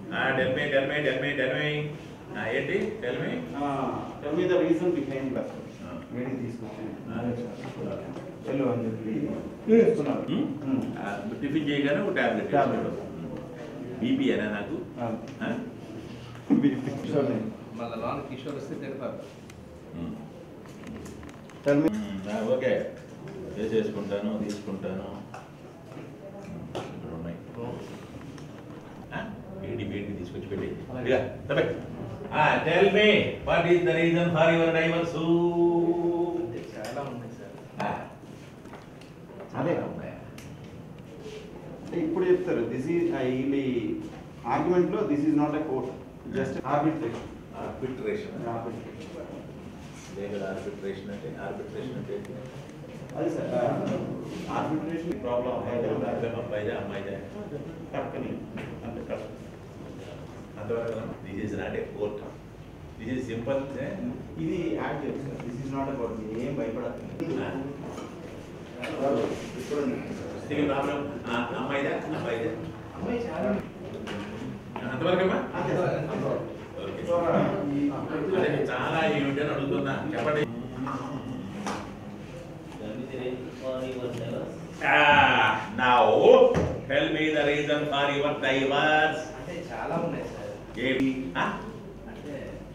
Tell me tell me tell me tell me ఏంటి tell me tell me the reason behind that వేడికి తీసుకొచ్చాను చెల్లు అని చెప్పి తీసుకున్నారు టిఫిన్ చేయగానే ఒక టాబ్లెట్ Tablet. బీపీ అనే నాకు ఆ? మళ్ళీ లోన్ కిషోర్ వస్తే తిడతారు ఉమ్. టెల్ మీ ఉమ్, ఆ, ఓకే వేసేసుకుంటాను తీసుకుంటాను ఇక్కడ ఉన్నాయి ఆ, వేడి వేడి తీసుకొచ్చి పెట్టి tell me what is the reason for your divorce చాలా ఉన్నాయి సార్ అదే. అంటే ఇప్పుడు చెప్తారు దిస్ ఈజ్ వీళ్ళ ఆర్గ్యుమెంట్ లో this is not a court just arbitration arbitration legal arbitration అంటే ఆర్బిట్రేషన్ అంటే ఏంటి? అదే సార్ ఆర్బిట్రేషన్ ప్రాబ్లం అబ్బాయిదా అమ్మాయిదా టక్కని అంటే కష్టం అంతవరకు this is not a court this is simple ఇది యాడ్ చేయాలి sir this is not about ఏం భయపడకండి ఇప్పుడు ప్రాబ్లం అమ్మాయిదా అబ్బాయిదా అమ్మాయి చాలా అంతవరకు అమ్మా అంతే సార్. ఓకే అదే చాలా ఏమిటి అని అడుగుతున్నా చెప్పండి now tell me the reason for your divorce అంటే చాలా ఉన్నాయి సార్ ఏమి ఆ? అంటే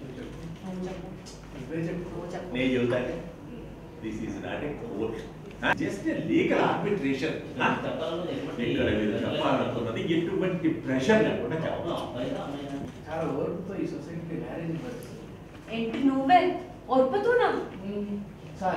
ఇవే చెప్పు నేను చెబుతాను this is not a court just legal arbitration ఇక్కడ మీరు చెప్పాలనుకున్నది ఎటువంటి ప్రెషర్ లేకుండా చెప్పాలి చాలా ఓర్పుతో ఈ సొసైటీ మ్యారేజ్ పరిస్థితి ఏంటి నువ్వే ఒప్పుతున్నా sir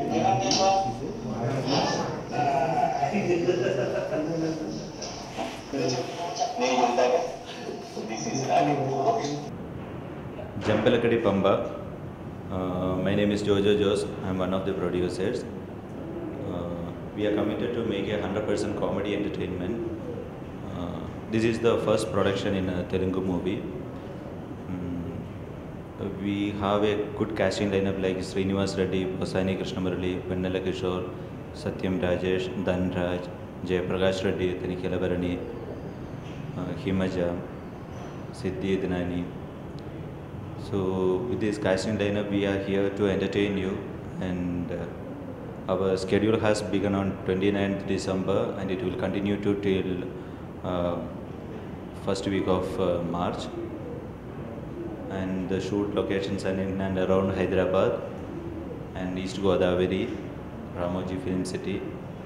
Jampalakadi Pamba. Uh, my name is Jojo Jose. I'm one of the producers. Uh, we are committed to make a 100% comedy entertainment. Uh, this is the first production in a Telugu movie. Mm, we have a good casting lineup like Srinivas Reddy, Vasani Krishnamurali, Vennela Kishore, Satyam Rajesh, Dhanraj, Jayaprakash Reddy, Tanikela Bharani, uh, Himaja, Siddhi Dinani. So with this casting lineup, we are here to entertain you, and uh, our schedule has begun on 29th December, and it will continue to till uh, first week of uh, March. And the shoot locations are in and around Hyderabad and East Godavari, Ramoji Film City.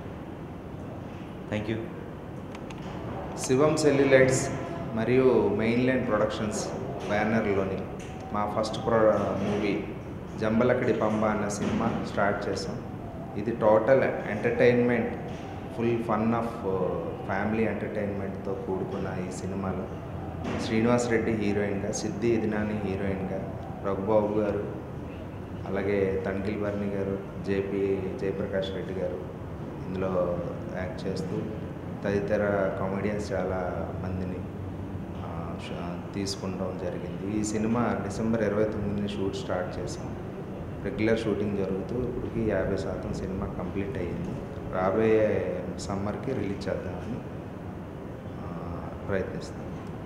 Thank you. Shivam celluloids మరియు mainline productions బ్యానర్లోని మా first pro movie Jambalakadi Pamba అన్న సినిమా start చేసాం ఇది total entertainment full fun of family ఎంటర్టైన్మెంట్తో కూడుకున్న ఈ సినిమాలో శ్రీనివాస్ రెడ్డి హీరోయిన్గా సిద్ధి ఇదినాని హీరోయిన్గా రఘుబాబు గారు అలాగే తణికిల్ బర్ని గారు జేపీ జయప్రకాష్ రెడ్డి గారు ఇందులో యాక్ట్ చేస్తూ తదితర కామెడియన్స్ చాలా మందిని ఆ, ష- తీసుకుంటాం జరిగింది ఈ సినిమా డిసెంబర్ ఇరవై తొమ్మిదిని షూట్ స్టార్ట్ చేసాం రెగ్యులర్ షూటింగ్ జరుగుతూ ఇప్పటికి యాభై శాతం సినిమా కంప్లీట్ అయ్యింది రాబోయే సమ్మర్కి రిలీజ్ చేద్దామని ఆ, ప్రయత్నిస్తాం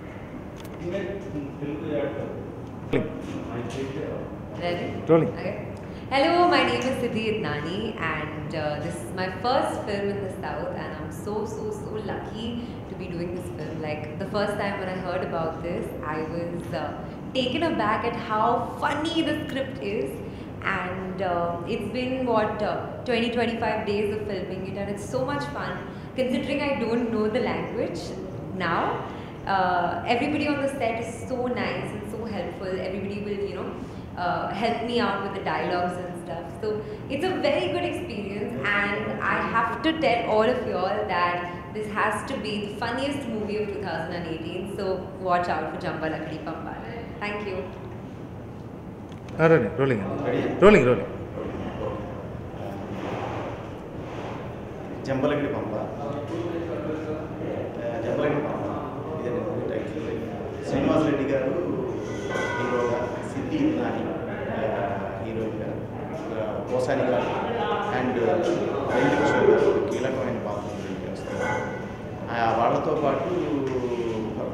Telugu ad Ready? Rolling. Okay. Hello, my name is Siddhi Idnani, and uh, this is my first film in the South, and I'm so, so, so lucky to be doing this film. Like, the first time when I heard about this, I was uh, taken aback at how funny the script is. And uh, it's been what uh, 20 25 days of filming it, and it's so much fun considering I don't know the language now. Uh, everybody on the set is so nice and so helpful. Everybody will, you know, uh, help me out with the dialogues and stuff. So it's a very good experience, and I have to tell all of you all that this has to be the funniest movie of 2018. So watch out for Jamba Lakdi Pamba. Thank you. Rolling rolling rolling rolling Jambalagadi Pampa Jambalagadi పంప ఇదే movie title Srinivas Reddy గారు హీరోగా సిద్ధి నాని హీరోయిన్గా కోసాని గారు and Venkateswara గారు కీలకమైన పాత్రలు చేస్తున్నారు ఆ, వాళ్ళతో పాటు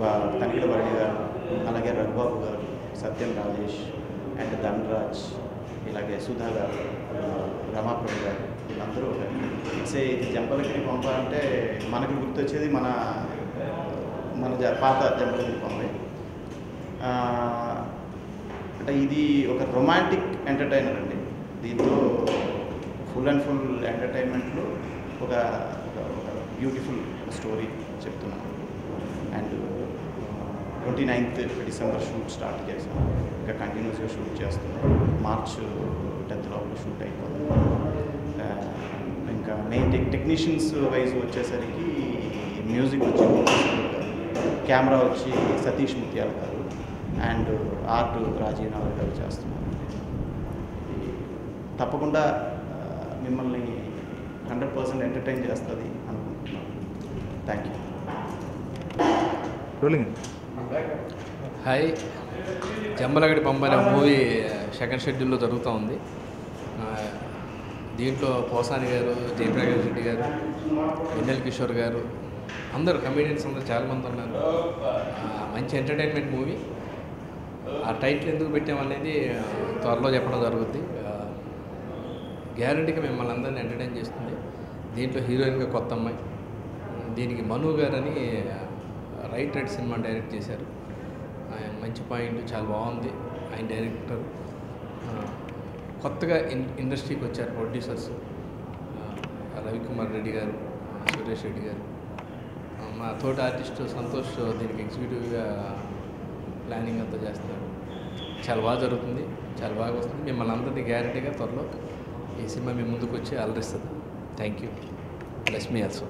తనిఖీల భరణి గారు అలాగే రఘుబాబు గారు సత్యం రాజేష్ అండ్ ధనరాజ్ ఇలాగే సుధా గారు ఆ, రమాప్రభు గారు వీళ్ళందరూ ఇట్స్ ఏ ఇది జంపలగిరి పంప అంటే మనకి గుర్తొచ్చేది మన మన జ- పాత జంపలగిరి పంపే ఆ, అంటే ఇది ఒక రొమాంటిక్ ఎంటర్టైనర్ అండి దీంతో ఫుల్ అండ్ ఫుల్ ఎంటర్టైన్మెంట్లో ఒక బ్యూటిఫుల్ స్టోరీ చెప్తున్నాను and twenty ninth December shoot start చేసాం ఇంకా కంటిన్యూస్గా షూట్ చేస్తున్నాం మార్చ్ టెన్త్ లోపల షూట్ అయిపోతుంది ఆ, ఇంకా మెయిన్ టెక్ టెక్నీషియన్స్ వైజ్ వచ్చేసరికి మ్యూజిక్ వచ్చి కెమెరా వచ్చి సతీష్ ముత్యాల గారు అండ్ ఆర్ట్ రాజీవ్ నగర్ గారు చేస్తున్నారు ఈ తప్పకుండా ఆ, మిమ్మల్ని హండ్రెడ్ పర్సెంట్ ఎంటర్టైన్ చేస్తుంది అనుకుంటున్నాను thank you rolling hi Jambalagadi Pampa అనే మూవీ సెకండ్ షెడ్యూల్లో జరుగుతూ ఉంది ఆ, దీంట్లో పోసాని గారు జయప్రకాష్ రెడ్డి గారు వెన్నెల కిషోర్ గారు అందరూ కమేడియన్స్ అందరూ చాలామంది ఉన్నారు ఆ, మంచి ఎంటర్టైన్మెంట్ మూవీ ఆ టైటిల్ ఎందుకు పెట్టామనేది ఆ, త్వరలో చెప్పడం జరుగుద్ది గ్యారంటీగా మిమ్మల్ని అందరినీ ఎంటర్టైన్ చేస్తుంది దీంట్లో హీరోయిన్గా కొత్త అమ్మాయి దీనికి మను గారని రైట్ రైట్ సినిమా డైరెక్ట్ చేశారు ఆయన మంచి పాయింట్ చాలా బాగుంది ఆయన డైరెక్టర్ ఆ, కొత్తగా ఇన్ ఇండస్ట్రీకి వచ్చారు ప్రొడ్యూసర్స్ ఆ, రవికుమార్ రెడ్డి గారు ఆ, సురేష్ రెడ్డి గారు ఆ, మా తోటి ఆర్టిస్ట్ సంతోష్ దీనికి ఎగ్జిక్యూటివ్గా ప్లానింగ్ అంతా చేస్తున్నారు చాలా బాగా జరుగుతుంది చాలా బాగా వస్తుంది మిమ్మల్ని అందరినీ గ్యారంటీగా త్వరలో ఈ సినిమా మీ ముందుకు వచ్చి అలరిస్తుంది thank you bless me also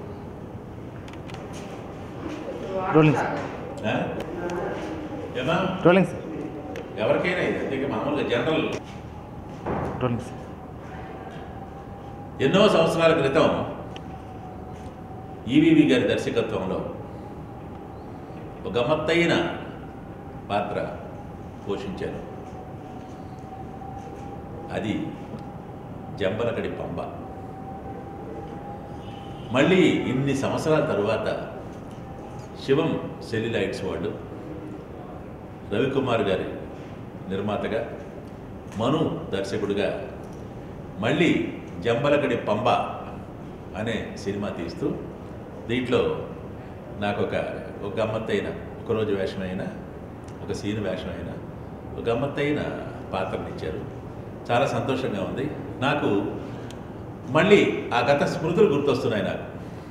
rolling sir ఆ? ఏమా రోలింగ్ సార్ ఎవరికైనా ఇది అందుకే మామూలుగా జనరల్ రోలింగ్ సార్ ఎన్నో సంవత్సరాల క్రితం ఈవీవి గారి దర్శకత్వంలో ఒక గమ్మత్తైన పాత్ర పోషించాను అది జంబలకడి పంబ మళ్ళీ ఇన్ని సంవత్సరాల తరువాత శివం సెల్యులైట్స్ వాళ్ళు రవికుమార్ గారి నిర్మాతగా మను దర్శకుడిగా మళ్ళీ జంబలకడి పంబ అనే సినిమా తీస్తూ దీంట్లో నాకు ఒక ఒక గమ్మత్తైన ఒకరోజు వేషమైన ఒక సీన్ వేషమైన ఒక గమ్మత్తైన పాత్రని ఇచ్చారు చాలా సంతోషంగా ఉంది నాకు మళ్ళీ ఆ గత స్మృతులు గుర్తొస్తున్నాయి నాకు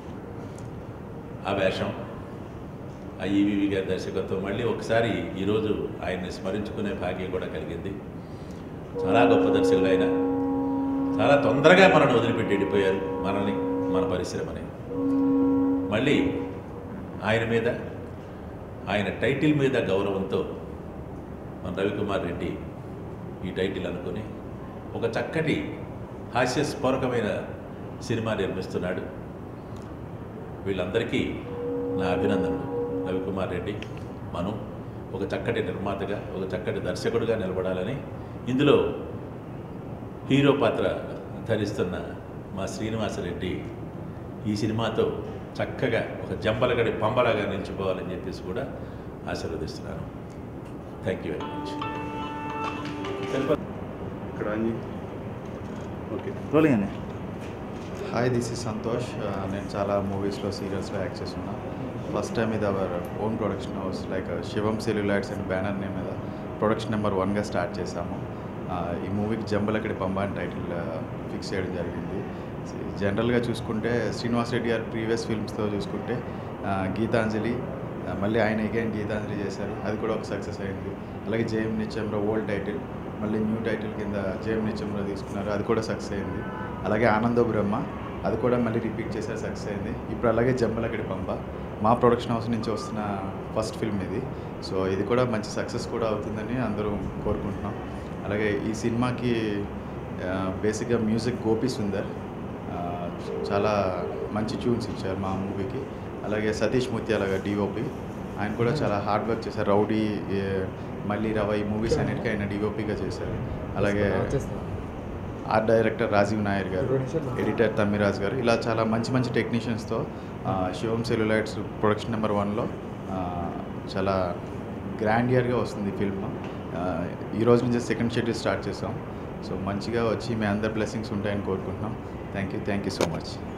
ఆ వేషం ఆ ఈవీవి గారి దర్శకత్వం మళ్ళీ ఒకసారి ఈరోజు ఆయన్ని స్మరించుకునే భాగ్యం కూడా కలిగింది చాలా గొప్ప దర్శకులు ఆయన చాలా తొందరగా మనల్ని వదిలిపెట్టి వెళ్ళిపోయారు మనల్ని మన పరిశ్రమని మళ్ళీ ఆయన మీద ఆయన టైటిల్ మీద గౌరవంతో మన రవికుమార్ రెడ్డి ఈ టైటిల్ అనుకుని ఒక చక్కటి హాస్యస్ఫోరకమైన సినిమా నిర్మిస్తున్నాడు వీళ్ళందరికీ నా అభినందనలు రవికుమార్ రెడ్డి మను ఒక చక్కటి నిర్మాతగా ఒక చక్కటి దర్శకుడిగా నిలబడాలని ఇందులో హీరో పాత్ర ధరిస్తున్న మా శ్రీనివాసరెడ్డి ఈ సినిమాతో చక్కగా ఒక జంబలగడి పంబలాగా నిలిచిపోవాలని చెప్పేసి కూడా ఆశీర్వదిస్తున్నాను థ్యాంక్ యూ వెరీ మచ్ ఇక్కడ అన్ని ఓకే రోలింగ్ అండి హాయ్ దిస్ ఇస్ సంతోష్ ఆ, నేను చాలా మూవీస్లో సీరియల్స్లో యాక్ట్ చేస్తున్నా ఫస్ట్ టైం ఇది our own production house like Shivam celluloids and banner name మీద ప్రొడక్షన్ నెంబర్ వన్గా స్టార్ట్ చేశాము ఆ, ఈ మూవీకి జంబలకడి పంబ అని టైటిల్ ఫిక్స్ చేయడం జరిగింది జనరల్గా చూసుకుంటే శ్రీనివాస్ రెడ్డి గారి ప్రీవియస్ ఫిల్మ్స్తో చూసుకుంటే ఆ, గీతాంజలి ఆ, మళ్ళీ ఆయన అగైన్ గీతాంజలి చేశారు అది కూడా ఒక సక్సెస్ అయింది అలాగే జేఎం నిత్యంలో ఓల్డ్ టైటిల్ మళ్ళీ న్యూ టైటిల్ కింద జేఎం నిత్యంలో తీసుకున్నారు అది కూడా సక్సెస్ అయింది అలాగే ఆనందో బ్రహ్మ అది కూడా మళ్ళీ రిపీట్ చేశారు సక్సెస్ అయింది ఇప్పుడు అలాగే జంబలకడి పంబ మా ప్రొడక్షన్ హౌస్ నుంచి వస్తున్న ఫస్ట్ ఫిల్మ్ ఇది సో ఇది కూడా మంచి సక్సెస్ కూడా అవుతుందని అందరూ కోరుకుంటున్నాం అలాగే ఈ సినిమాకి బేసిక్గా మ్యూజిక్ గోపి సుందర్ ఆ, చాలా మంచి ట్యూన్స్ ఇచ్చారు మా మూవీకి అలాగే సతీష్ ముత్యాల గారు డిఓపి ఆయన కూడా చాలా హార్డ్ వర్క్ చేశారు రౌడీ ఏ, మళ్ళీ రవ ఈ మూవీస్ అన్నిటికీ ఆయన డిఓపిగా చేశారు అలాగే ఆర్ట్ డైరెక్టర్ రాజీవ్ నాయర్ గారు ఎడిటర్ తమ్మిరాజ్ గారు ఇలా చాలా మంచి మంచి టెక్నీషియన్స్తో శివం సెల్యులైట్స్ ప్రొడక్షన్ నెంబర్ వన్లో చాలా గ్రాండియర్గా వస్తుంది ఫిల్మ్ ఈ రోజు నుంచి సెకండ్ షెడ్యూల్ స్టార్ట్ చేసాం సో మంచిగా వచ్చి మీ అందరి బ్లెస్సింగ్స్ ఉంటాయని కోరుకుంటున్నాం thank you thank you so much